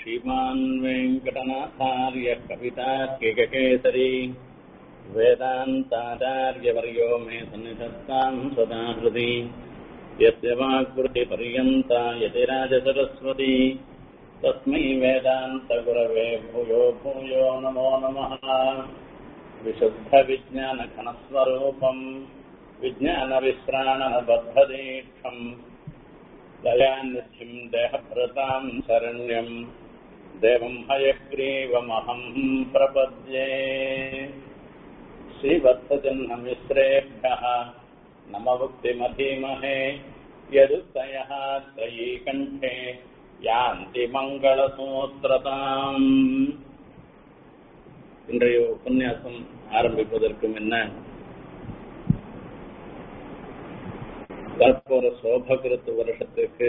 श्रीमान् वेङ्कटनाथार्य कवितार्किककेसरी वेदान्ताचार्यवर्यो मे सन्निधत्ताम् सदा हृदि यस्य वाक्कृतिपर्यन्ता यतिराजसरस्वती तस्मै वेदान्तगुरवे भूयो भूयो नमो नमः विशुद्धविज्ञानघनस्वरूपम् विज्ञानविश्राणनबद्धदीक्षम् दयानिधिम् देहभृताम् शरण्यम् देवम् हयग्रीवमहम् प्रपद्ये श्रीवत्सजन्ममिश्रेभ्यः नमभुक्तिमधीमहे यदुक्तयः त्रयीकण्ठे யாந்தி மங்களசூத்திரதாம் இன்றைய உபன்யாசம் ஆரம்பிப்பதற்கு முன்ன வரப்போற சோபகிருத்து வருஷத்துக்கு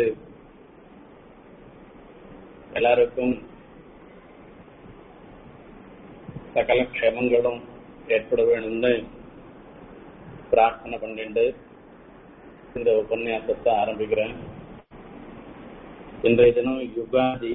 எல்லாருக்கும் சகல க்ஷேமங்களும் ஏற்பட வேணும்னு பிரார்த்தனை பண்ணிட்டு இந்த உபன்யாசத்தை ஆரம்பிக்கிறேன் இன்றைய தினம் யுகாதி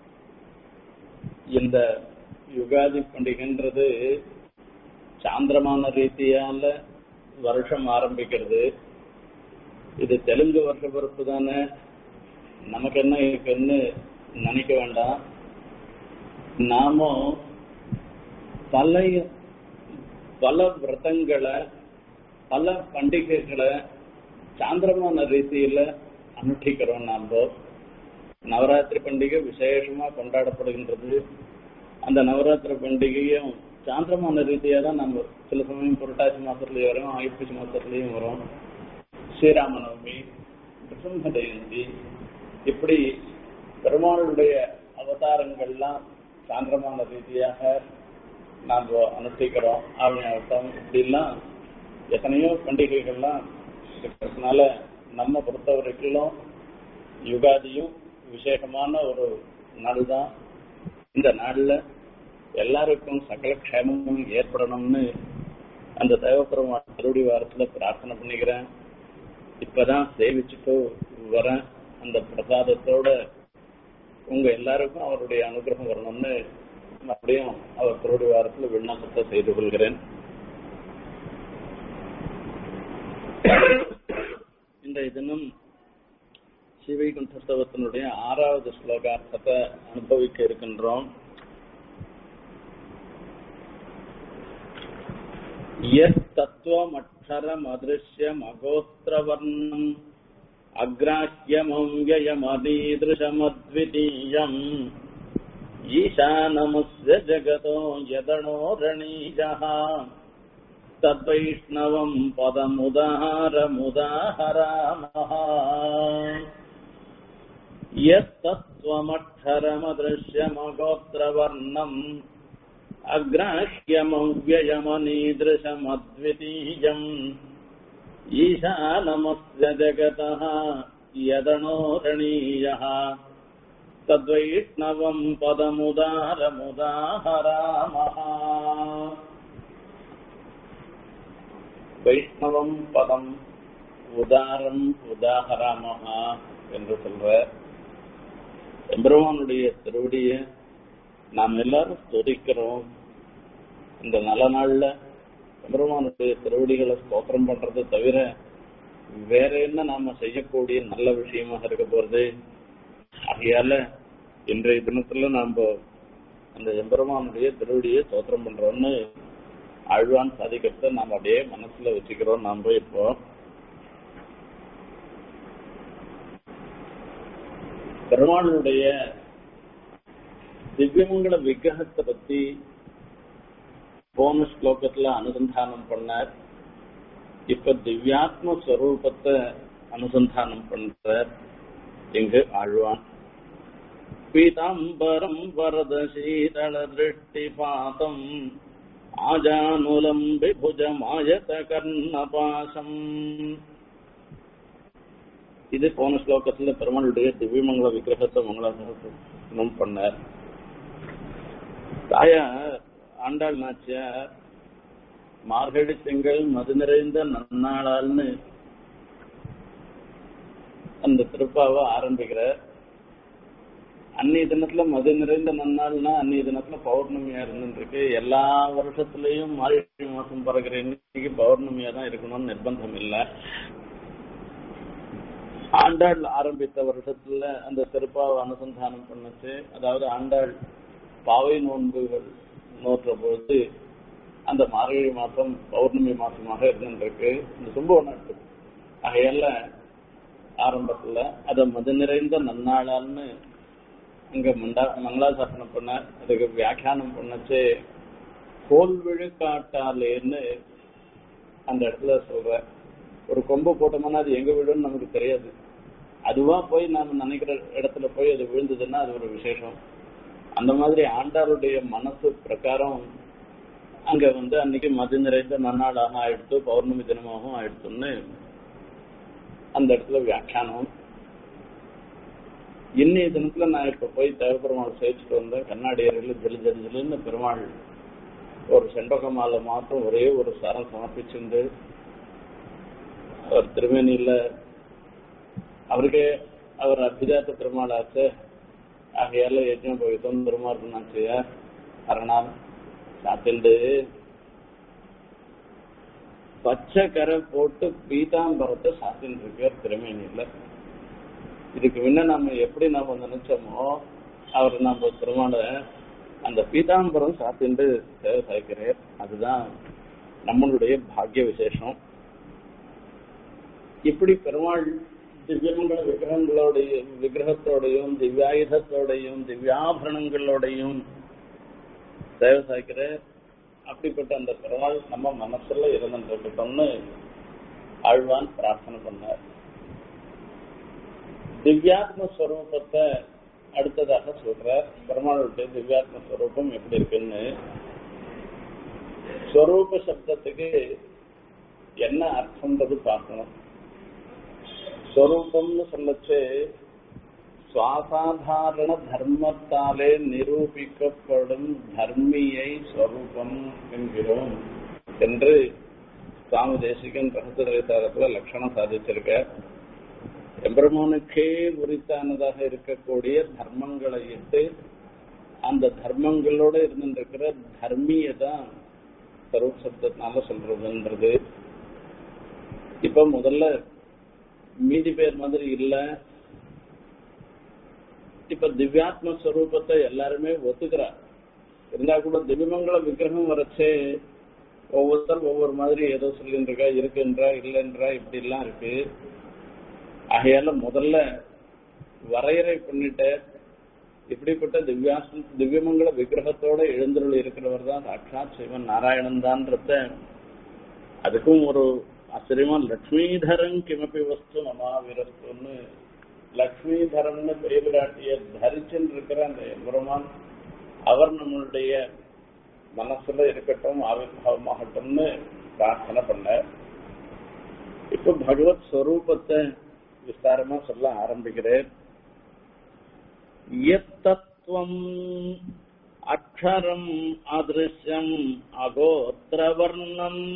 இந்த யுகாதி பண்டிகைன்றது சாந்திரமான ரீதியால வருஷம் ஆரம்பிக்கிறது இது தெலுங்கு வருஷ பிறப்பு தானே நமக்கு என்ன இருக்குன்னு நினைக்க வேண்டாம் நாமும் பல பல விரதங்களை பல பண்டிகைகளை சாந்திரமான ரீதியில அனுஷ்டிக்கிறோம் நாம நவராத்திரி பண்டிகை விசேஷமா கொண்டாடப்படுகின்றது அந்த நவராத்திரி பண்டிகையும் சாந்திரமான ரீதியா தான் நம்ம சில சமயம் புரட்டாசி மாசத்துலயும் வரும் ஐப்பசி மாசத்துலயும் வரும் ஸ்ரீராமநவமி கிருஷ்ண ஜெயந்தி இப்படி பெருமாளுடைய அவதாரங்கள்லாம் சாந்திரமான ரீதியாக நாம் அனுஷ்டிக்கிறோம் ஆவணியாவட்டம் இப்படிலாம் எத்தனையோ பண்டிகைகள்லாம் இருக்கிறதுனால நம்ம பொறுத்த வரைக்கும் யுகாதியும் விசேஷமான ஒரு நாள் தான் இந்த நாள்ல எல்லாருக்கும் சகல க்ஷேமமும் ஏற்படணும்னு அந்த தேவப்பெருமாள் திருடி வாரத்துல பிரார்த்தனை பண்ணிக்கிறேன் இப்பதான் சேவிச்சுட்டு வரேன் அந்த பிரசாதத்தோட உங்க எல்லாருக்கும் அவருடைய அனுகிரகம் வரணும்னு மறுபடியும் அவர் திருடி வாரத்துல விண்ணப்பத்தை செய்து கொள்கிறேன் இன்றைய தினம் ஸ்ரீவைகுண்டஸ்தவத்தினுடைய ஆறாவது ஸ்லோகார்த்தத்தை அனுபவிக்க இருக்கின்றோம் தத்துவமக்ஷரமதிருஷ்யமகோத்திரவர்ணம் அக்ராஹ்யமவ்யயமதீதृशमद्वितीयम् ईशानमुस्य जगतो यदणोरणीजः तद्वैष्णवम् पदमुदाहारमुदाहरामः यत्तत्त्वमक्षरमदृश्यमगोत्रवर्णम् अग्राह्यमव्ययमनीदृशमद्वितीयम् ईशानमस्य जगतः यदणोरणीयः तद्वैष्णवम् पदमुदारमुदाहरामः வைஷ்ணவம் பதம் உதாரம் உதாகராமஹா என்று சொல்ற எம்பெருமானுடைய திருவடிய நாம் எல்லாரும் ஸ்துதிக்கிறோம் இந்த நல்ல நாள்ல எம்பெருமானுடைய திருவடிகளை ஸ்தோத்திரம் பண்றது தவிர வேற என்ன நாம செய்யக்கூடிய நல்ல விஷயமாக இருக்க போறது ஆகையால இன்றைய தினத்துல நாம அந்த எம்பெருமானுடைய திருவடியை ஸ்தோத்திரம் பண்றோம்னு ஆழ்வான் சாதிக்கிறத நாம் அப்படியே மனசுல வச்சுக்கிறோம் நாம இப்போ பெருமாளுடைய திவ்யமங்கல விக்கிரகத்தை பத்தி போன ஸ்லோகத்துல அனுசந்தானம் பண்ணார் இப்ப திவ்யாத்ம ஸ்வரூபத்தை அனுசந்தானம் பண்ற இங்கு ஆழ்வான் பீதாம்பரம் வரத சீதள திருஷ்டி பாதம் ஆஜானுலம் விபுஜமாயத கர்ணபாசம் இது போன ஸ்லோகத்துல பெருமாளுடைய திவ்யமங்கல விக்கிரகத்தை மங்களாசனம் பண்ணார் தாயா ஆண்டாள் நாச்சியார் மார்கழி திங்கள் மது நிறைந்த நன்னாளால்னு அந்த திருப்பாவை ஆரம்பிக்கிற அன்னைய தினத்துல மது நிறைந்த நன்னாள்னா அன்னைய தினத்துல பௌர்ணமியா இருந்துருக்கு எல்லா வருஷத்துலயும் மார்கழி மாசம் பிறகுற இன்னைக்கு பௌர்ணமியா தான் இருக்கணும்னு நிர்பந்தம் இல்லை ஆண்டாள் ஆரம்பித்த வருஷத்துல அந்த திருப்பாவை அனுசந்தானம் பண்ணுச்சு அதாவது ஆண்டாள் பாவை நோன்புகள் நோற்ற பொழுது அந்த மார்கழி மாசம் பௌர்ணமி மாசமாக இருந்துருக்கு இந்த சும்பவ நாட்டு ஆகையால ஆரம்பத்துல அத மது நிறைந்த நன்னாளான்னு அங்க மண்டா மங்களாசாசனம் பண்ண அதுக்கு வியாக்கியானம் பண்ணச்சு கோல் விழுக்காட்டாலேன்னு அந்த இடத்துல சொல்ற ஒரு கொம்பு போட்டோம்னா அது எங்க விழுன்னு நமக்கு தெரியாது அதுவா போய் நாம நினைக்கிற இடத்துல போய் அது விழுந்ததுன்னா அது ஒரு விசேஷம் அந்த மாதிரி ஆண்டாளுடைய மனசு பிரகாரம் அங்க வந்து அன்னைக்கு மது நிறைந்த நன்னாளாக ஆயிடுத்து பௌர்ணமி தினமாகவும் ஆயிடுத்துன்னு அந்த இடத்துல வியாக்கியானம் இன்னைய தினத்துல நான் இப்ப போய் தேவபெருமாள் சேர்த்துட்டு வந்தேன் கண்ணாடியர்கள் ஜெலி ஜெலி ஜெலின்னு பெருமாள் ஒரு செண்பக மாலை மாத்திரம் ஒரே ஒரு சரம் சமர்ப்பிச்சிருந்து அவர் திருமேனியில அவருக்கே அவர் அபிஜாத்த பெருமாளாச்சு ஆகையால யஜ்ஞம் போயிட்டோம் பெருமாள் அரணால் சாத்திண்டு பச்சை கரை போட்டு பீதாம்பரத்தை சாத்தின்னு இருக்கார் திருமேனியில இதுக்கு முன்ன நம்ம எப்படி நாம நினைச்சோமோ அவர் நம்ம பெருமாளை அந்த பீதாம்பரம் சாத்திண்டு சேவை சாய்க்கிறார் அதுதான் நம்மளுடைய பாக்கிய விசேஷம் இப்படி பெருமாள் திவ்யமங்கள விக்கிரகங்களோடைய விக்கிரகத்தோடையும் திவ்யாயுதத்தோடையும் திவ்யாபரணங்களோடையும் சேவை சாய்க்கிற அப்படிப்பட்ட அந்த பெருமாள் நம்ம மனசுல இருந்துருக்கட்டும்னு ஆழ்வான் பிரார்த்தனை பண்ணார் திவ்யாத்ம ஸ்வரூபத்தை அடுத்ததாக சொல்ற பெருமாளுடைய திவ்யாத்ம ஸ்வரூபம் எப்படி இருக்குன்னு ஸ்வரூப சப்தத்துக்கு என்ன அர்த்தம்ன்றது பார்க்கணும் ஸ்வரூபம்னு சொல்லச்சு சுவாசாதாரண தர்மத்தாலே நிரூபிக்கப்படும் தர்மியை ஸ்வரூபம் என்கிறோம் என்று சுவாமி தேசிகன் ரகசியத்துல லட்சணம் சாதிச்சிருக்க எம்பெருமானுக்கே உரித்தானதாக இருக்கக்கூடிய தர்மங்களை இட்டு அந்த தர்மங்களோட இருந்திருக்கிற தர்மியை தான் சரூப் சப்தத்தினால சொல்றதுன்றது இப்ப முதல்ல மீதி பேர் மாதிரி இல்ல இப்ப திவ்யாத்ம ஸ்வரூபத்தை எல்லாருமே ஒத்துக்கிறா இருந்தா கூட திவ்யமங்கல விக்கிரகம் வரைச்சே ஒவ்வொருத்தர் ஒவ்வொரு மாதிரி ஏதோ சொல்லிட்டு இருக்கா இருக்குன்றா இல்லைன்றா இப்படி எல்லாம் இருக்கு ஆகையால முதல்ல வரையறை பண்ணிட்டு இப்படிப்பட்ட திவ்யாஸ் திவ்யமங்கல விக்கிரகத்தோட எழுந்தருள் இருக்கிறவர் தான் சாட்சாத் சிவன் நாராயணன் தான்றத அதுக்கும் ஒரு ஆச்சரியமா லக்ஷ்மிதரன் கிமப்பி வஸ்து மமாவிரஸ்துன்னு லக்ஷ்மிதரன் பெரியவிராட்டிய தரிச்சுன்னு இருக்கிற அந்த எம்பெருமான் அவர் நம்மளுடைய மனசுல இருக்கட்டும் ஆவிர்வாவமாகட்டும்னு பிரார்த்தனை பண்ண இப்ப பகவத் ஸ்வரூபத்தை விஸ்தாரமா சொல்ல ஆரம்பிக்கிறேன் எத்தத்துவம் அக்ஷரம் அதிருஷ்யம் அகோத்திரவர்ணம்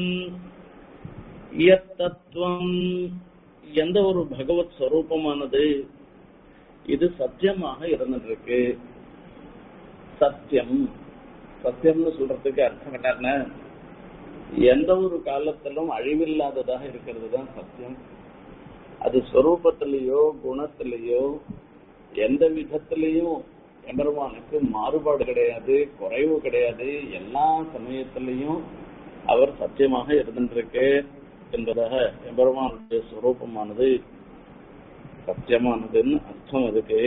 தத்துவம் எந்த ஒரு பகவத் ஸ்வரூபமானது இது சத்தியமாக இருந்துருக்கு சத்தியம் சத்தியம்னு சொல்றதுக்கு அர்த்தம் என்னன்னா எந்த ஒரு காலத்திலும் அழிவில்லாததாக இருக்கிறது தான் சத்தியம் அது ஸ்வரூபத்திலேயோ குணத்திலேயோ எந்த விதத்திலையும் எம்பெருமானுக்கு மாறுபாடு கிடையாது குறைவு கிடையாது எல்லா சமயத்திலையும் அவர் சத்தியமாக இருந்திருக்கு என்பதாக எம்பெருமானுடைய ஸ்வரூபமானது சத்தியமானதுன்னு அர்த்தம் அதுக்கு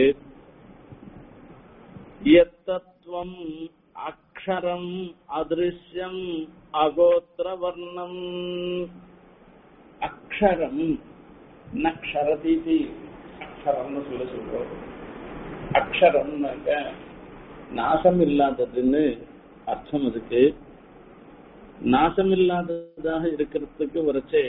எத்தத்துவம் அக்ஷரம் அதிருஷ்யம் அகோத்திரவர்ணம் அக்ஷரம் நக்ஷரதி அக்ஷரம்னு சொல்ல சொல்றோம் அக்ஷரம்னாக்க நாசம் இல்லாததுன்னு அர்த்தம் அதுக்கு நாசம் இல்லாததாக இருக்கிறதுக்கு வரைச்சே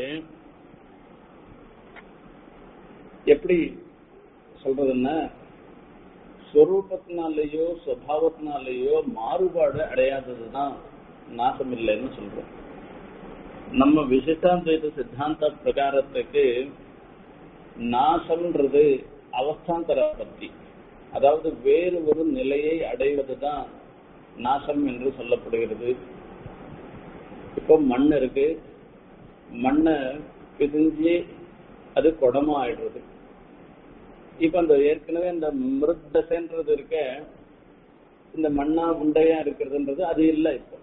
எப்படி சொல்றதுன்னா ஸ்வரூபத்தினாலேயோ சுவாவத்தினாலேயோ மாறுபாடு அடையாததுதான் நாசம் இல்லைன்னு சொல்றோம் நம்ம விசிஷ்டாத்வைத சித்தாந்த பிரகாரத்துக்கு நாசம்ன்றது அவஸ்தாந்தர பத்தி அதாவது வேறு ஒரு நிலையை அடைவதுதான் நாசம் என்று சொல்லப்படுகிறது இப்போ மண் இருக்கு மண்ணை பிதிஞ்சு அது குடமா ஆயிடுறது இப்ப அந்த ஏற்கனவே இந்த மிருத்தசைன்றது இருக்க இந்த மண்ணா உண்டையா இருக்கிறதுன்றது அது இல்லை இப்போ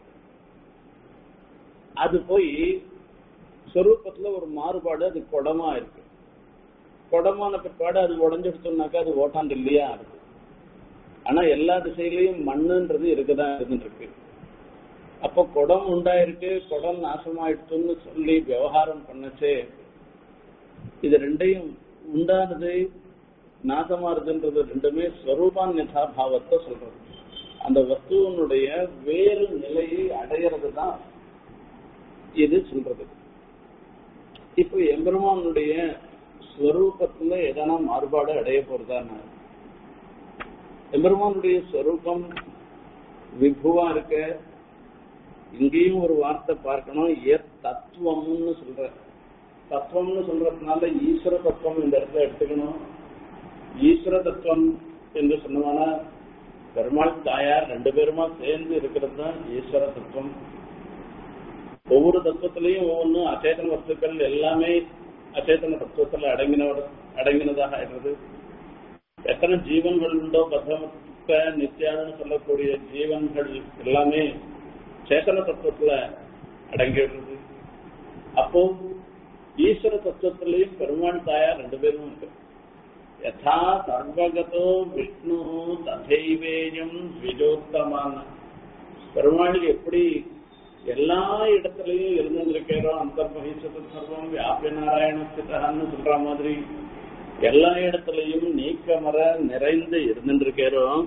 அது போய் சொரூபத்துல ஒரு மாறுபாடு அது குடமா இருக்கு குடமான பிற்பாடு அது உடஞ்சிடுச்சோம்னாக்கா அது ஓட்டாண்டு இல்லையா இருக்கு ஆனா எல்லா திசையிலையும் மண்ணுன்றது இருக்குதான் இருந்துருக்கு அப்போ குடம் உண்டாயிருக்கு குடம் நாசமாயிடுச்சுன்னு சொல்லி விவகாரம் பண்ணச்சே இது ரெண்டையும் உண்டானது நாசமாறுதுன்றது ரெண்டுமே ஸ்வரூபான்யதா பாவத்தை சொல்றது அந்த வஸ்துவனுடைய வேறு நிலையை அடையிறது தான் இது சொல்றது இப்போ எம்பெருமானுடைய ஸ்வரூபத்துல எதனா மாறுபாடு அடைய போறதான எம்பெருமானுடைய ஸ்வரூபம் விபுவா இருக்க இங்கேயும் ஒரு வார்த்தை பார்க்கணும் எத் தத்துவம்னு சொல்ற தத்துவம்னு சொல்றதுனால ஈஸ்வர தத்துவம் இந்த இடத்துல எடுத்துக்கணும் ஈஸ்வர தத்துவம் என்று சொன்னோம்னா பெருமாள் தாயார் ரெண்டு பேருமா சேர்ந்து இருக்கிறது தான் ஈஸ்வர தத்துவம் ஒவ்வொரு தத்துவத்திலையும் ஒவ்வொன்றும் அச்சேதன வஸ்துக்கள் எல்லாமே அச்சேதன தத்துவத்துல அடங்கினவர் அடங்கினதாக ஆயிடுறது எத்தனை ஜீவன்கள் உண்டோ பதமத்த நித்தியான்னு சொல்லக்கூடிய ஜீவன்கள் எல்லாமே சேத்தன தத்துவத்துல அடங்கிடுறது அப்போ ஈஸ்வர தத்துவத்திலையும் பெருமாள் தாயார் ரெண்டு பேரும் இருக்கு யதா சர்வகதோ விஷ்ணு ததைவேயம் விஜோத்தமான பெருமாள் எப்படி எல்லா இடத்துலயும் இருந்திருக்கிறோம் அந்தர்மகிஷத்து சர்வம் வியாபிய நாராயணஸ்திதான்னு சொல்ற மாதிரி எல்லா இடத்துலயும் நீக்கமர நிறைந்து இருந்திருக்கிறோம்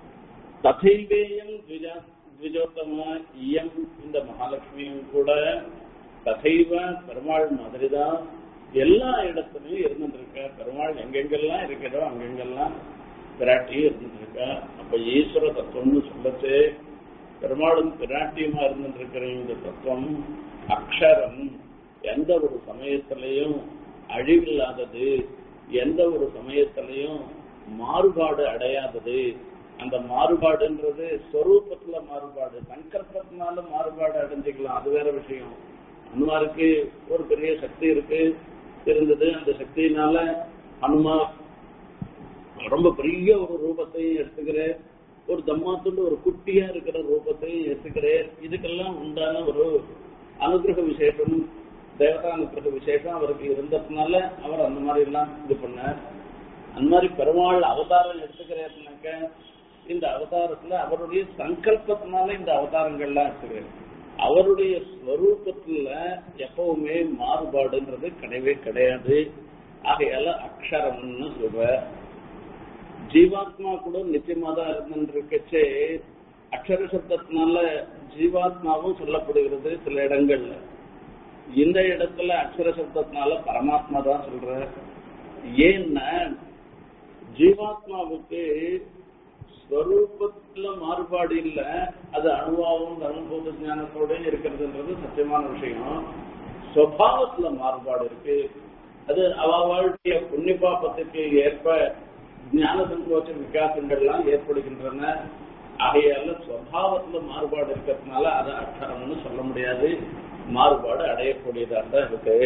ததைவேயம் த்விஜா த்விஜோத்தமா இயம் இந்த மகாலட்சுமியும் கூட ததைவ பெருமாள் மாதிரிதான் எல்லா இடத்துலயும் இருந்துருக்க பெருமாள் எங்கெங்கெல்லாம் இருக்கிறோ அங்கெங்கெல்லாம் பிராட்டியும் இருந்துருக்க அப்ப ஈஸ்வர தத்துவம்னு சொல்லச்சு பெருமாளும் பிராட்டியுமா இருந்துருக்கிற இந்த தத்துவம் அக்ஷரம் எந்த ஒரு சமயத்திலையும் அழிவில்லாதது எந்த ஒரு சமயத்திலையும் மாறுபாடு அடையாதது அந்த மாறுபாடுன்றது ஸ்வரூபத்துல மாறுபாடு சங்கல்பத்தினால மாறுபாடு அடைஞ்சுக்கலாம் அது வேற விஷயம் அனுமாருக்கு ஒரு பெரிய சக்தி இருக்கு இருந்தது அந்த சக்தியினால அனுமார் ரொம்ப பெரிய ஒரு ரூபத்தையும் எடுத்துக்கிறேன் ஒரு தம்மாத்துண்டு ஒரு குட்டியா இருக்கிற ரூபத்தையும் எடுத்துக்கிறேன் இதுக்கெல்லாம் உண்டான ஒரு அனுகிரக விசேஷம் தேவதா அனுகிரக விசேஷம் அவருக்கு இருந்ததுனால அவர் அந்த மாதிரி எல்லாம் இது பண்ணார் அந்த மாதிரி பெருமாள் அவதாரம் எடுத்துக்கிறேன்னாக்க இந்த அவதாரத்துல அவருடைய சங்கல்பத்தினால இந்த அவதாரங்கள்லாம் எடுத்துக்கிறேன் அவருடைய ஸ்வரூபத்துல எப்பவுமே மாறுபாடுன்றது கிடையவே கிடையாது ஆகையால அக்ஷரம்னு சொல்ற ஜீவாத்மா கூட நிச்சயமா தான் இருந்துருக்கச்சே அக்ஷர சப்தத்தினால ஜீவாத்மாவும் சொல்லப்படுகிறது சில இடங்கள்ல இந்த இடத்துல அக்ஷர சப்தத்தினால பரமாத்மா தான் சொல்ற ஏன்னா ஜீவாத்மாவுக்கு ஸ்வரூபத்துல மாறுபாடு இல்ல அது அணுவாவும் தர்மபூத ஞானத்தோட இருக்கிறதுன்றது சத்தியமான விஷயம் சுவாவத்துல மாறுபாடு இருக்கு அது அவளுடைய புண்ணிய பாப்பத்துக்கு ஏற்ப ஞான சங்கோச்ச விகாசங்கள்லாம் ஏற்படுகின்றன ஆகையால சுவாவத்துல மாறுபாடு இருக்கிறதுனால அதை அக்ஷரம்னு சொல்ல முடியாது மாறுபாடு அடையக்கூடியதாக தான் இருக்கு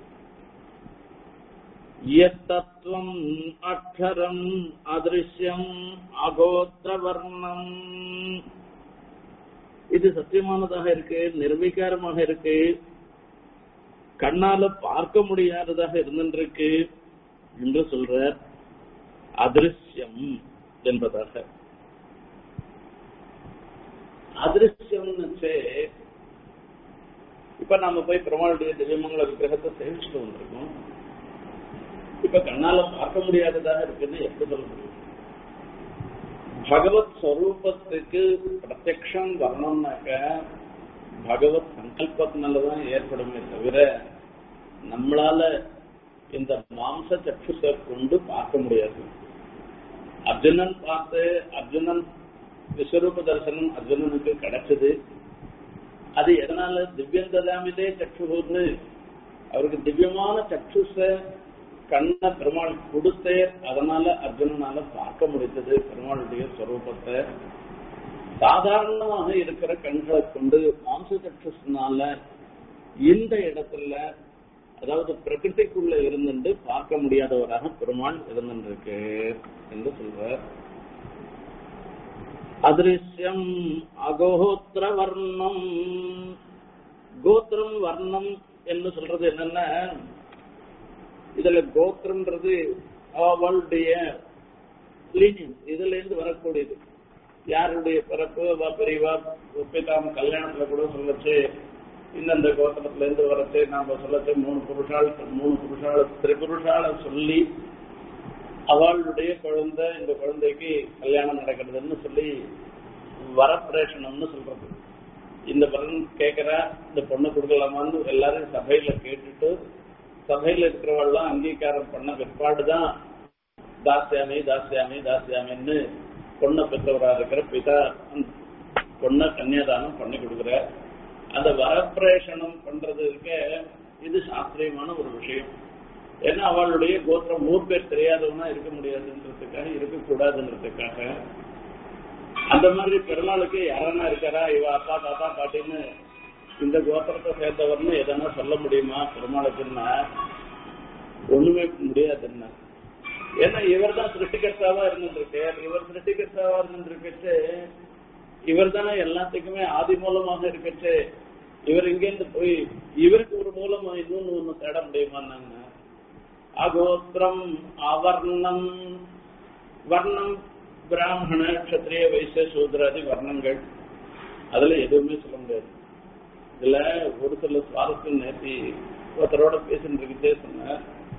தத்துவம் அக்ஷரம் அதிருஷ்யம் அகோத்திரவர்ணம் இது சத்தியமானதாக இருக்கு நிர்வீகாரமாக இருக்கு கண்ணால பார்க்க முடியாததாக இருந்திருக்கு என்று சொல்ற அதிருஷ்யம் என்பதாக அதிருஷ்யம்னு இப்ப நாம போய் பெருமாளுடைய திவ்யமங்கல விக்கிரகத்தை சேவிச்சுட்டு வந்திருக்கோம் இப்ப கண்ணால பார்க்க முடியாததாக இருக்குது எப்படி சொல்ல முடியும் பகவத் ஸ்வரூபத்துக்கு பிரத்யக்ஷம் வரணும்னாக்க பகவத் சங்கல்பத்தினாலதான் ஏற்படுமே தவிர நம்மளால இந்த மாம்ச சற்றுசை கொண்டு பார்க்க முடியாது அர்ஜுனன் பார்த்து அர்ஜுனன் விஸ்வரூப தரிசனம் அர்ஜுனனுக்கு கிடைச்சது அது எதனால திவ்யந்ததாமிதே சற்றுன்னு அவருக்கு திவ்யமான சற்றுச கண்ண பெருமாள் கொடுத்தே அதனால அர்ஜுனனால பார்க்க முடித்தது பெருமாளுடைய ஸ்வரூபத்தை சாதாரணமாக இருக்கிற கண்களை கொண்டு மாம்சச்சனால இந்த இடத்துல அதாவது பிரகிருதிக்குள்ள இருந்துட்டு பார்க்க முடியாதவராக பெருமாள் இருந்துருக்கு என்று சொல்றார் அதிருஷ்யம் அகோத்திர வர்ணம் கோத்திரம் வர்ணம் என்று சொல்றது என்னன்னா இதுல கோத்திரம்ன்றது அவளுடைய லீனியன் இதுல இருந்து வரக்கூடியது யாருடைய பிறப்பு வா பெரியவா ஒப்பிதாம கல்யாணத்துல கூட சொல்லச்சு இந்தந்த கோத்திரத்துல இருந்து வரச்சு நாம சொல்லச்சு மூணு புருஷால் மூணு புருஷால திரிபுருஷால சொல்லி அவளுடைய குழந்தை இந்த குழந்தைக்கு கல்யாணம் நடக்கிறதுன்னு சொல்லி வரப்பிரேஷனம்னு சொல்றது இந்த பலன் கேட்கிறா இந்த பொண்ணு கொடுக்கலாமான்னு எல்லாரும் சபையில கேட்டுட்டு சபையில இருக்கிறவெல்லாம் அங்கீகாரம் பண்ண பிற்பாடுதான் தாசியாமி தாசியாமி தாசியாமின்னு பொண்ணை பெற்றவரா இருக்கிற பிதா பொண்ணை கன்னியாதானம் பண்ணி கொடுக்குற அந்த வரப்பிரேஷனம் பண்றது இருக்க இது சாஸ்திரியமான ஒரு விஷயம் ஏன்னா அவளுடைய கோத்திரம் ஊர் பேர் தெரியாதவனா இருக்க முடியாதுன்றதுக்காக இருக்கக்கூடாதுன்றதுக்காக அந்த மாதிரி பெருநாளுக்கு யாரனா இருக்காரா இவ அப்பா தாத்தா பாட்டின்னு இந்த கோத்திரத்தை சேர்ந்தவர்னு எதனா சொல்ல முடியுமா பெருமாளுக்குன்னா ஒண்ணுமே முடியாதுன்னா ஏன்னா இவர் தான் சிருஷ்டிகர்த்தாவா இருந்துருக்கார் இவர் சிருஷ்டிகர்த்தாவா இருந்துருக்கச்சு இவர் தானே எல்லாத்துக்குமே ஆதி மூலமாக இருக்கச்சு இவர் இங்கேருந்து போய் இவருக்கு ஒரு மூலம் இன்னொன்னு ஒண்ணு தேட முடியுமான்னாங்க அகோத்திரம் அவர்ணம் வர்ணம் பிராமண கத்திரிய வைசிய சூத்ராதி வர்ணங்கள் அதுல எதுவுமே சொல்ல முடியாது இதுல ஒரு சில சுவாரஸ்யம் நேர்த்தி ஒருத்தரோட பேசிட்டு இருக்கே சொன்ன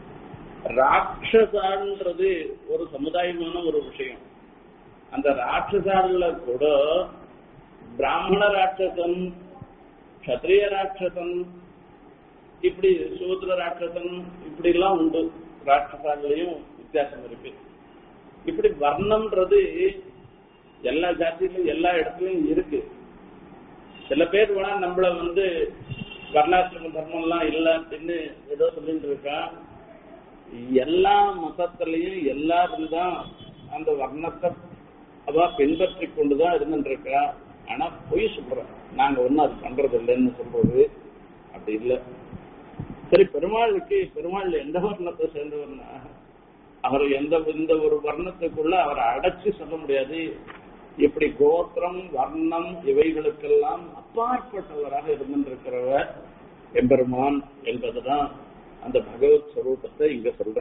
ராட்சசான்றது ஒரு சமுதாயமான ஒரு விஷயம் அந்த ராட்சசான்ல கூட பிராமண ராட்சசன் கத்திரிய ராட்சசன் இப்படி சூத்திர ராட்சசன் இப்படி எல்லாம் உண்டு ராட்சசான்லயும் வித்தியாசம் இருக்கு இப்படி வர்ணம்ன்றது எல்லா ஜாதியிலும் எல்லா இடத்துலயும் இருக்கு சில பேர் வேணா நம்மள வந்து வர்ணாசிரம தர்மம் எல்லாம் இல்லன்னு ஏதோ சொல்லிட்டு இருக்கா எல்லா மதத்திலையும் எல்லாரும் தான் அந்த வர்ணத்தை அவ பின்பற்றி கொண்டுதான் இருந்துட்டு இருக்கா ஆனா பொய் சொல்றேன் நாங்க ஒன்னும் அது பண்றது இல்லைன்னு சொல்றது அப்படி இல்லை சரி பெருமாளுக்கு பெருமாள் எந்த வர்ணத்தை சேர்ந்தவர்னா அவர் எந்த இந்த ஒரு வர்ணத்துக்குள்ள அவரை அடைச்சு சொல்ல முடியாது இப்படி கோத்திரம் வர்ணம் இவைகளுக்கெல்லாம் அப்பாற்பட்டவராக இருந்திருக்கிறவர் எம்பெருமான் என்பதுதான் அந்த பகவத் ஸ்வரூபத்தை இங்க சொல்ற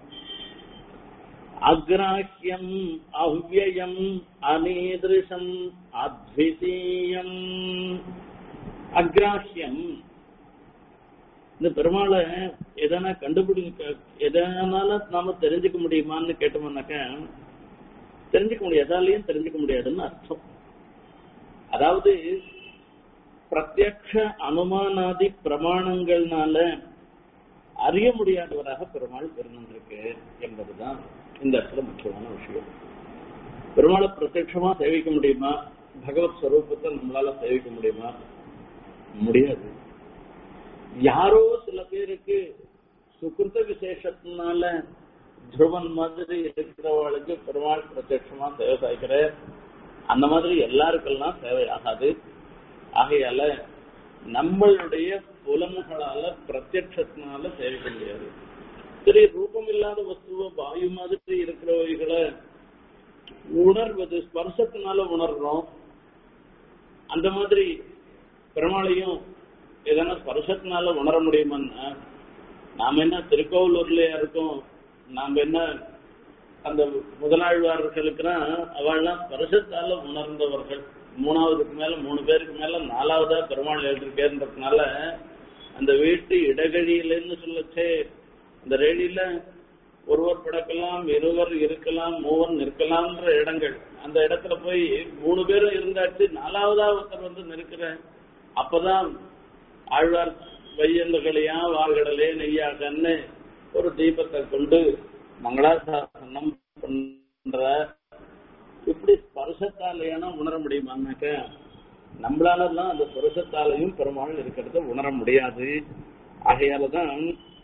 அக்ராஹ்யம் அவ்யயம் அநீதிருஷம் அத்விதீயம் அக்ராஹ்யம் இந்த பெருமாளை எதனா கண்டுபிடிக்க எதனால நாம தெரிஞ்சுக்க முடியுமான்னு கேட்டோம்னாக்க தெரிஞ்சுக்க முடியாது எதாலையும் தெரிஞ்சுக்க முடியாதுன்னு அர்த்தம் அதாவது பிரத்யக்ஷ அனுமானாதி பிரமாணங்கள்னால அறிய முடியாதவராக பெருமாள் பிறந்திருக்கு என்பதுதான் இந்த இடத்துல முக்கியமான விஷயம் பெருமாளை பிரத்யட்சமா சேவிக்க முடியுமா பகவத் ஸ்வரூபத்தை நம்மளால சேவிக்க முடியுமா முடியாது யாரோ சில பேருக்கு சுகிருத்த விசேஷத்தினால துருவன் மாதிரி இருக்கிறவர்களுக்கு பெருமாள் பிரத்யட்சமா சேவை சாய்க்கிற அந்த மாதிரி எல்லாருக்கெல்லாம் சேவை ஆகாது ஆகையால நம்மளுடைய புலன்களால பிரத்யட்சத்தினால சேவிக்க முடியாது சரி ரூபம் இல்லாத வஸ்துவ வாயு மாதிரி இருக்கிறவைகளை உணர்வது ஸ்பர்சத்தினால உணர்றோம் அந்த மாதிரி பெருமாளையும் எதனா ஸ்பர்சத்தினால உணர முடியுமான்னா நாம என்ன திருக்கோவிலூர்லயா இருக்கோம் நாம என்ன அந்த முதலாழ்வார்களுக்குலாம் அவள்லாம் ஸ்பர்சத்தால உணர்ந்தவர்கள் மூணாவதுக்கு மேல மூணு பேருக்கு மேல நாலாவதா பெருமாள் எழுதிருக்கேன்றதுனால அந்த வீட்டு இடகழியிலன்னு சொல்லச்சே அந்த ரேடியில ஒருவர் படக்கலாம் இருவர் இருக்கலாம் மூவர் நிற்கலாம்ன்ற இடங்கள் அந்த இடத்துல போய் மூணு பேரும் இருந்தாச்சு நாலாவதா ஒருத்தர் வந்து நிற்கிற அப்பதான் ஆழ்வார் வையல்களையா வாழ்கடலே நெய்யா கண்ணு ஒரு தீபத்தை கொண்டு மங்களாசாசனம் பண்ற இப்படி ஸ்பர்சத்தாலேயான உணர முடியுமானாக்க நம்மளாலதான் அந்த ஸ்பர்சத்தாலையும் பெருமாள் இருக்கிறத உணர முடியாது ஆகையாலதான்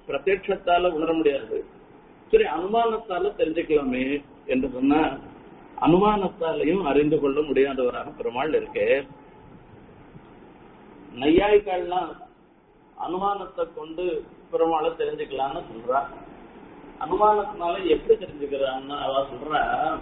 பிரத்யட்சத்தால உணர முடியாது சரி அனுமானத்தால தெரிஞ்சுக்கலாமே என்று சொன்னா அனுமானத்தாலையும் அறிந்து கொள்ள முடியாதவராக பெருமாள் இருக்கு நையாய்கள்லாம் அனுமானத்தை கொண்டு பெருமாளை தெரிஞ்சுக்கலாம்னு சொல்றா அனுமானத்தினால எப்படி தெரிஞ்சுக்கிறான்னு அவ சொல்றா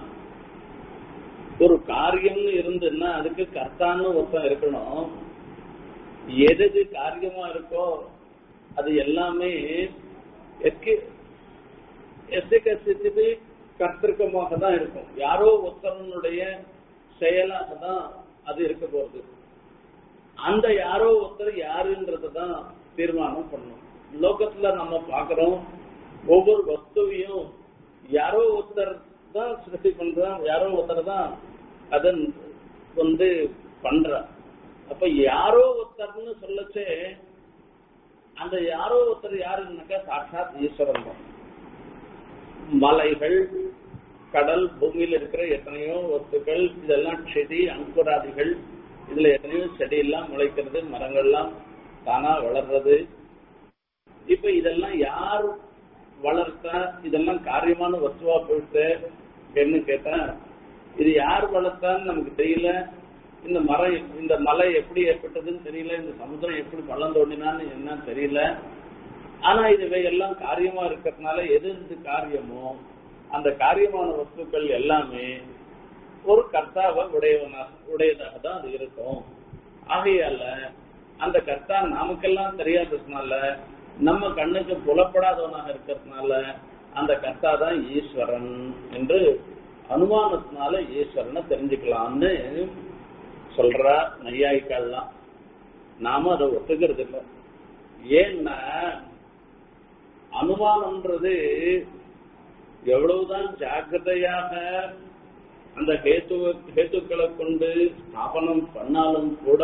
ஒரு காரியம்னு இருந்துன்னா அதுக்கு கர்த்தான்னு ஒருத்தன் இருக்கணும் எது எது காரியமா இருக்கோ அது எல்லாமே எஸ்கே எஸ்டிக்கு கர்த்தர்க்கமாக தான் இருக்கும் யாரோ ஒருத்தனுடைய செயலாக தான் அது இருக்க போறது அந்த யாரோ ஒருத்தர் யாருன்றத தான் தீர்மானம் பண்ணணும் லோகத்துல நம்ம பாக்குறோம் ஒவ்வொரு வஸ்துவையும் யாரோ ஒருத்தர் தான் சிருஷ்டி பண்றான் யாரோ ஒருத்தர் தான் அதன் வந்து பண்ற அப்ப யாரோ ஒருத்தர்னு சொல்லச்சே அந்த யாரோ ஒருத்தர் யாருன்னாக்கா சாட்சாத் ஈஸ்வரன் தான் மலைகள் கடல் பூமியில இருக்கிற எத்தனையோ வஸ்துக்கள் இதெல்லாம் செடி அங்குராதிகள் இதுல எத்தனையோ செடி எல்லாம் முளைக்கிறது மரங்கள்லாம் தானா வளர்றது இப்ப இதெல்லாம் யார் வளர்த்தா இதெல்லாம் காரியமான வஸ்துவா போயிட்டு என்ன கேட்டா இது யார் வளர்த்தான்னு நமக்கு தெரியல இந்த மரம் இந்த மலை எப்படி ஏற்பட்டதுன்னு தெரியல இந்த சமுத்திரம் எப்படி பள்ளம் தோண்டினான்னு என்ன தெரியல ஆனா இதுவை எல்லாம் காரியமா இருக்கிறதுனால எது எது காரியமோ அந்த காரியமான வஸ்துக்கள் எல்லாமே ஒரு கர்த்தாவை உடையவனா உடையதாக தான் அது இருக்கும் ஆகையால அந்த கர்த்தா நமக்கெல்லாம் தெரியாததுனால நம்ம கண்ணுக்கு புலப்படாதவனாக இருக்கிறதுனால அந்த கர்த்தா தான் ஈஸ்வரன் என்று அனுமானத்தினால ஈஸ்வரனை தெரிஞ்சுக்கலாம்னு சொல்றா நையாய்க்கெல்லாம் நாம அதை ஒத்துக்கிறது இல்லை ஏன்னா அனுமானம்ன்றது எவ்வளவுதான் ஜாக்கிரதையாக அந்த ஹேத்து ஹேத்துக்களை கொண்டு ஸ்தாபனம் பண்ணாலும் கூட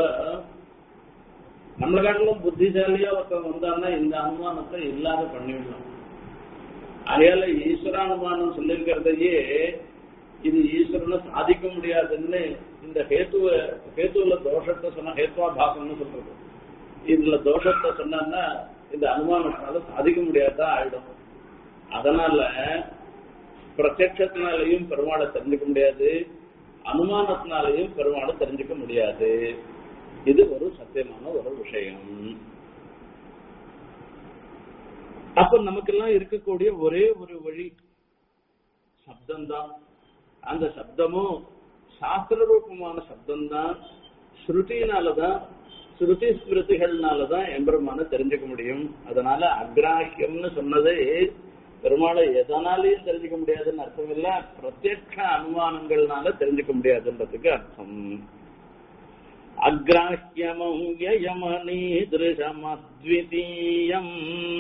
நம்மள காட்டிலும் புத்திசாலியா ஒருத்தன் வந்தான்னா இந்த அனுமானத்தை இல்லாத பண்ணிவிடலாம் அதையால ஈஸ்வரானுமானம் சொல்லியிருக்கிறதையே இது ஈஸ்வரனை சாதிக்க முடியாதுன்னு இந்த ஹேத்துவ ஹேத்துவல தோஷத்தை சொன்னா ஹேத்வா பாசம்னு சொல்றது இதுல தோஷத்தை சொன்னா இந்த அனுமானத்தினால சாதிக்க முடியாததான் ஆயிடும் அதனால பிரத்யட்சத்தினாலையும் பெருமாளை தெரிஞ்சுக்க முடியாது அனுமானத்தினாலையும் பெருமாளை தெரிஞ்சுக்க முடியாது இது ஒரு சத்தியமான ஒரு விஷயம் அப்ப நமக்கெல்லாம் இருக்கக்கூடிய ஒரே ஒரு வழி சப்தம்தான் அந்த சப்தமும் சாஸ்திர ரூபமான சப்தம்தான் ஸ்ருதியினாலதான் ஸ்ருதி ஸ்மிருதிகள்னாலதான் எம்பெருமான தெரிஞ்சுக்க முடியும் அதனால அக்ராஹியம்னு சொன்னதே பெருமாளை எதனாலையும் தெரிஞ்சுக்க முடியாதுன்னு அர்த்தம் இல்ல பிரத்யட்ச அனுமானங்கள்னால தெரிஞ்சுக்க முடியாதுன்றதுக்கு அர்த்தம் அக்ராஹ்யமீதமநீதிருஷமத்விதீயம்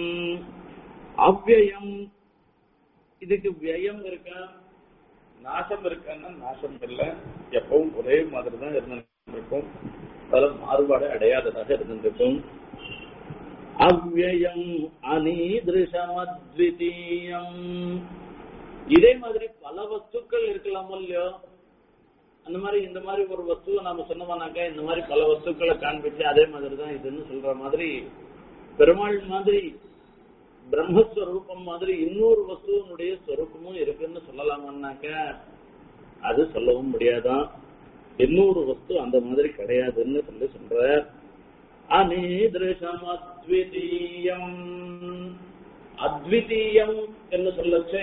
அவ்வயம் இதுக்கு வியம் இருக்கா நாசம் இருக்கான்னா நாசம் இல்லை எப்பவும் ஒரே மாதிரி தான் இருந்திருக்கும் அதில் மாறுபாடு அடையாததாக இருந்திருக்கும் அவ்வயம் அநீதிருஷமத்விதீயம் இதே மாதிரி பல வஸ்துக்கள் இருக்கலாம் இல்லையோ அந்த மாதிரி இந்த மாதிரி ஒரு வஸ்துவை நாம சொன்னோம்னாக்கா இந்த மாதிரி பல வஸ்துக்களை காண்பிச்சு அதே மாதிரி தான் இதுன்னு சொல்ற மாதிரி பெருமாள் மாதிரி பிரம்மஸ்வரூபம் மாதிரி இன்னொரு வஸ்துவனுடைய ஸ்வரூபமும் இருக்குன்னு சொல்லலாமான்னாக்க அது சொல்லவும் முடியாதான் இன்னொரு வஸ்து அந்த மாதிரி கிடையாதுன்னு சொல்லி சொல்ற அநீதிருஷம் அத்விதீயம் அத்விதீயம் என்று சொல்லச்சே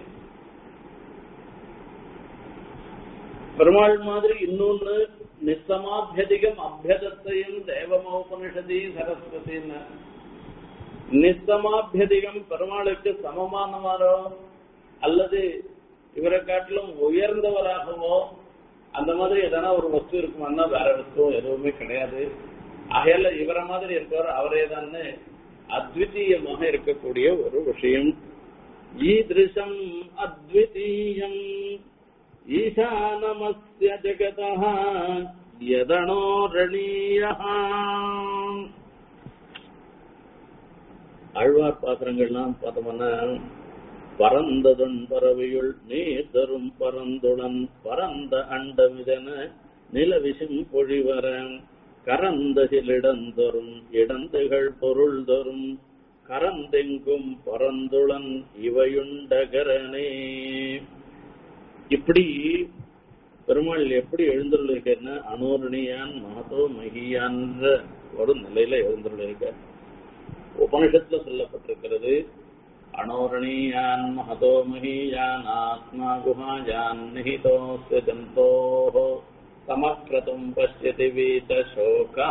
பெருமாள் மாதிரி இன்னொன்னு நிசமாபியதிகம் அபியதத்தையும் தேவமோபனிஷதி சரஸ்வதின்னு நிசமாபியதிகம் பெருமாளுக்கு சமமானவரோ அல்லது இவரை காட்டிலும் உயர்ந்தவராகவோ அந்த மாதிரி எதனா ஒரு வஸ்து இருக்குமான்னா வேற வஸ்துவும் எதுவுமே கிடையாது ஆகையால இவரை மாதிரி இருக்கவர் அவரே தான் அத்விதீயமாக இருக்கக்கூடிய ஒரு விஷயம் ஈதிருஷம் அத்விதீயம் ஈசானமஸ்ய ஜகதா யதனோரணீயா ஆழ்வார் பாத்திரங்கள்லாம் பார்த்தோம்னா பரந்ததுன் பறவையுள் நீர் தரும் பரந்துடன் பரந்த அண்டமிதன நிலவிசும் பொழிவர கரந்தகில் இடந்தொரும் இடந்துகள் பொருள் தரும் கரந்தெங்கும் பரந்துளன் இவையுண்டகரனே இப்படி பெருமாள் எப்படி எழுந்துள்ளிருக்கேன்னா அனோரணியான் மகதோ மகியான்ற ஒரு நிலையில எழுந்துள்ளிருக்க உபனிஷத்துல சொல்லப்பட்டிருக்கிறது அனோரணியான் மகதோ மகியான் ஆத்மா குஹாயான் நிஹிதோஸ்ய ஜந்தோஹோ சமக்கிரதும் பசியதி வீத சோகா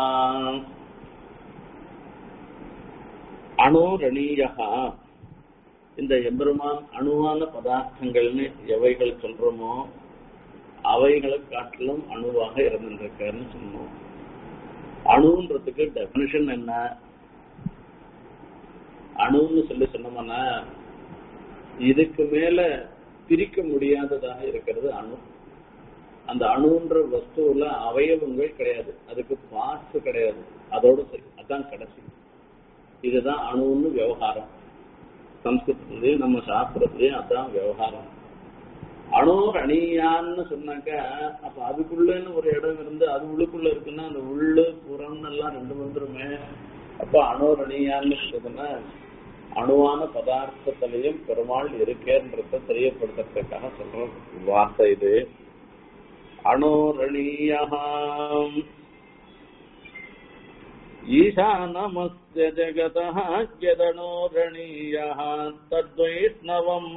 அணோரணீயா இந்த எம்பெருமான் அணுவான பதார்த்தங்கள்னு எவைகள் சொல்றோமோ அவைகளை காட்டிலும் அணுவாக இருந்துருக்காருன்னு சொன்னோம் அணுன்றதுக்கு டெபினிஷன் என்ன அணுன்னு சொல்லி சொன்னோம்னா இதுக்கு மேல பிரிக்க முடியாததாக இருக்கிறது அணு அந்த அணுன்ற வஸ்துவுல அவயவங்கள் கிடையாது அதுக்கு பார்ட்ஸ் கிடையாது அதோட சரி அதான் கடைசி இதுதான் அணுன்னு விவகாரம் சம்ஸ்கிருதத்திலயும் நம்ம சாஸ்திரத்திலயும் அதான் விவகாரம் அணு அணியான்னு சொன்னாக்க அப்ப அதுக்குள்ளன்னு ஒரு இடம் இருந்து அது உள்ளுக்குள்ள இருக்குன்னா அந்த உள்ளு புறம் எல்லாம் ரெண்டு வந்துருமே அப்ப அணு அணியான்னு சொல்றதுன்னா அணுவான பதார்த்தத்திலையும் பெருமாள் இருக்கேன்றத தெரியப்படுத்துறதுக்காக சொல்ற வார்த்தை இது அணோரணீயம் ईशानमस्य जगतः यदणोरणीयः तद्वैष्णवम्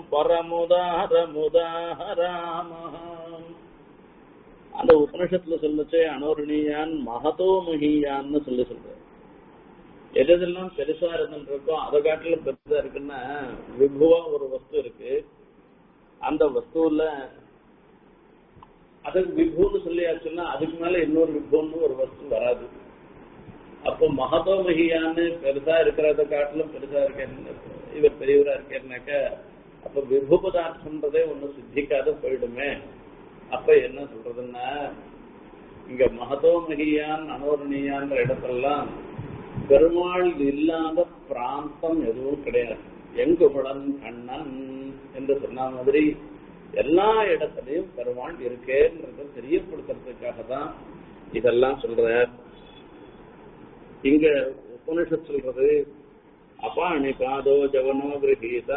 பரமுதாரமுதாஹராமः அந்த உபனிஷத்துல சொல்லுச்சே அனோரணியான் மகதோ மகியான்னு சொல்லி சொல்ற எதெல்லாம் பெருசா இருந்துருக்கோ அதை காட்டிலும் பெருசா இருக்குன்னா விபுவா ஒரு வஸ்து இருக்கு அந்த வஸ்துல அதுக்கு விபுன்னு சொல்லியாச்சுன்னா அதுக்கு மேல இன்னொரு விபுன்னு ஒரு வஸ்து வராது அப்போ மகதோ மகியான்னு பெருசா இருக்கிறத காட்டிலும் பெருசா இருக்கேன்னு இவர் பெரியவரா இருக்கேன்னாக்க அப்ப விபு பதார்த்தம்ன்றதே ஒண்ணு சித்திக்காத போயிடுமே அப்ப என்ன சொல்றதுன்னா இங்க மகதோ மகியான் அனோரணியான்ற இடத்தெல்லாம் பெருமாள் இல்லாத பிராந்தம் எதுவும் கிடையாது எங்குபுடன் கண்ணன் என்று சொன்ன மாதிரி எல்லா இடத்துலயும் பெருமாள் இருக்கேன்றத தெரியப்படுத்துறதுக்காக தான் இதெல்லாம் சொல்ற இங்க உபனிஷத் சொல்றது அபாணி பாதோ ஜவனோ கிரகீதா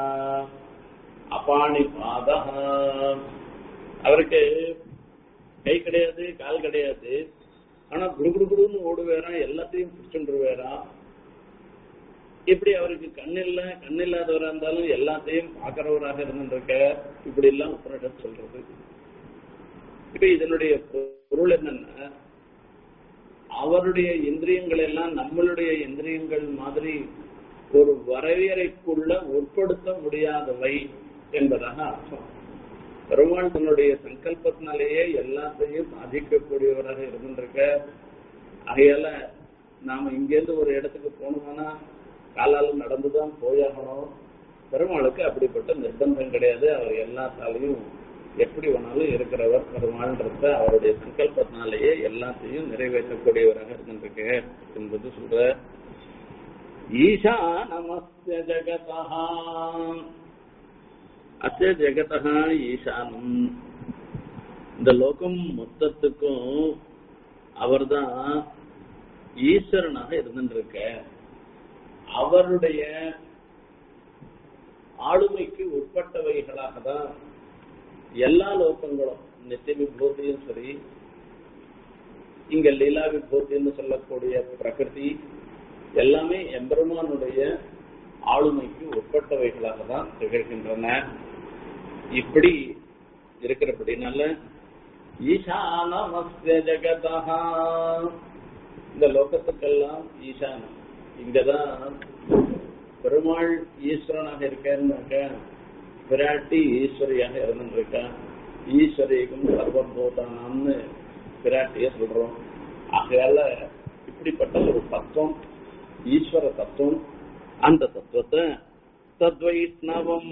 அபாணி பாத அவருக்கு கை கிடையாது கால் கிடையாது ஆனா குடுகுடுன்னு ஓடுவேறான் எல்லாத்தையும் பிடிச்சுருவேறான் இப்படி அவருக்கு கண்ணில்ல கண்ணில்லாதவரா இருந்தாலும் எல்லாத்தையும் பாக்குறவராக இருந்துருக்க இப்படி எல்லாம் உபனிஷத் சொல்றது இப்ப இதனுடைய பொருள் என்னன்னா அவருடைய இந்திரியங்கள் எல்லாம் நம்மளுடைய இந்திரியங்கள் மாதிரி ஒரு வரையறைக்குள்ள உட்படுத்த முடியாதவை என்பதாக அர்த்தம் பெருமாள் தன்னுடைய சங்கல்பத்தினாலேயே எல்லாத்தையும் சாதிக்கக்கூடியவராக இருந்திருக்க ஆகையால நாம இங்கேருந்து ஒரு இடத்துக்கு போனோம்னா காலால நடந்துதான் போயாகணும் பெருமாளுக்கு அப்படிப்பட்ட நிர்பந்தம் கிடையாது அவர் எல்லாத்தாலையும் எப்படி வேணாலும் இருக்கிறவர் பெருமாள்ன்றத அவருடைய சங்கல்பத்தினாலேயே எல்லாத்தையும் நிறைவேற்றக்கூடியவராக இருந்திருக்கு என்பது சொல்ற ஈஷா நமஸ்ய ஜகதா அஸ்ய ஜெகதா ஈசானம் இந்த லோகம் மொத்தத்துக்கும் அவர்தான் ஈஸ்வரனாக இருந்துருக்க அவருடைய ஆளுமைக்கு உட்பட்டவைகளாக தான் எல்லா லோகங்களும் நித்திய விபூதியும் சரி இங்க லீலா விபூதின்னு சொல்லக்கூடிய பிரகிருதி எல்லாமே எம்பெருமானுடைய ஆளுமைக்கு உட்பட்டவைகளாக தான் திகழ்கின்றன இப்படி இருக்கிறபடினால ஈசானமஸ்ய ஜெகதா இந்த லோகத்துக்கெல்லாம் ஈசானம் இங்கதான் பெருமாள் ஈஸ்வரனாக இருக்காருன்னாக்க பிராட்டி ஈஸ்வரியாக இருந்துருக்கா ஈஸ்வரிக்கும் சர்வபூதானம்னு பிராட்டிய சொல்றோம் ஆகையால இப்படிப்பட்ட ஒரு தத்துவம் ஈஸ்வர தத்துவம் அந்த தத்துவத்தை தத்வைஷ்ணவம்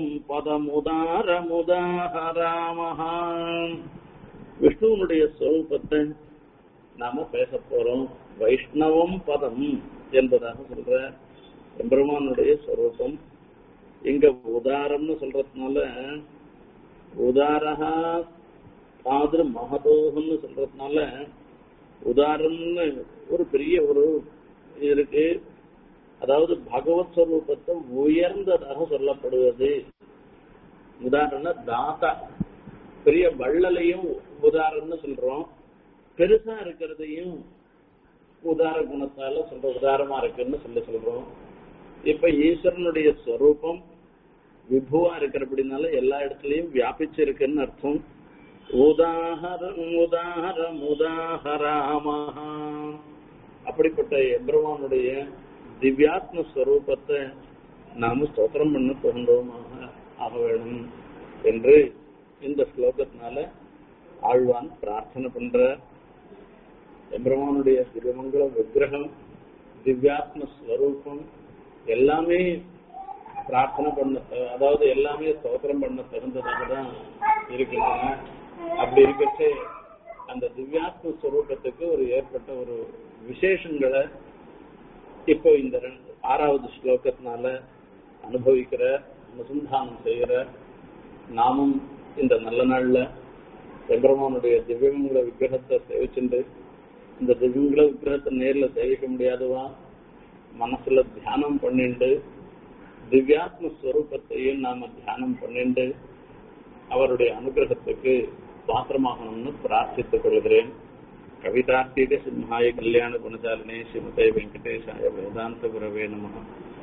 பதமுதாரமுதாராமஹா விஷ்ணுவனுடைய சொரூபத்தை நாம பேச போறோம் வைஷ்ணவம் பதம் என்பதாக சொல்ற எம்பெருமானுடைய சொரூபம் இங்க உதாரம்னு சொல்றதுனால உதாரகா பாதிர மகதோகம்னு சொல்றதுனால உதாரணம்னு ஒரு பெரிய ஒரு இருக்கு அதாவது பகவத் ஸ்வரூபத்தை உயர்ந்ததாக சொல்லப்படுவது உதாரணம் தாத்தா பெரிய வள்ளலையும் உதாரணம்னு சொல்றோம் பெருசா இருக்கிறதையும் உதார குணத்தால சொல்ற உதாரமா இருக்குன்னு சொல்லி சொல்றோம் இப்ப ஈஸ்வரனுடைய ஸ்வரூபம் விபுவா இருக்கிறபடினால எல்லா இடத்துலயும் வியாபிச்சு இருக்குன்னு அர்த்தம் உதாஹரம் உதாஹரம் உதாஹராமஹா அப்படிப்பட்ட எப்ரவானுடைய திவ்யாத்ம ஸ்வரூபத்தை நாம ஸ்தோத்திரம் பண்ண தோன்றோமாக ஆக வேணும் என்று இந்த ஸ்லோகத்தினால ஆழ்வான் பிரார்த்தனை பண்ற எப்ரவானுடைய திருமங்கல விக்கிரகம் திவ்யாத்ம ஸ்வரூபம் எல்லாமே பிரார்த்தனை பண்ண அதாவது எல்லாமே ஸ்தோத்திரம் பண்ண தகுந்ததாக தான் இருக்கின்றன அப்படி இருக்கச்சு அந்த திவ்யாத்ம ஸ்வரூபத்துக்கு ஒரு ஏற்பட்ட ஒரு விசேஷங்களை இப்போ இந்த ரெண்டு- ஆறாவது ஸ்லோகத்தினால அனுபவிக்கிற அனுசந்தானம் செய்கிற நாமும் இந்த நல்ல நாள்ல எம்பெருமானுடைய திவ்யமங்கல விக்கிரகத்தை சேவிச்சுண்டு இந்த திவ்யமங்கல விக்கிரகத்தை நேர்ல சேவிக்க முடியாதவா மனசுல தியானம் பண்ணிண்டு திவ்யாத்ம ஸ்வரூபத்தையும் நாம தியானம் பண்ணிண்டு அவருடைய அனுகிரகத்துக்கு பாத்திரமாகணும்னு பிரார்த்தித்துக் கொள்கிறேன் கவிதார்த்திக சிம்ஹாய கல்யாண குணசாலினே ஸ்ரீமதே வெங்கடேஷாய வேதாந்த குரவே நம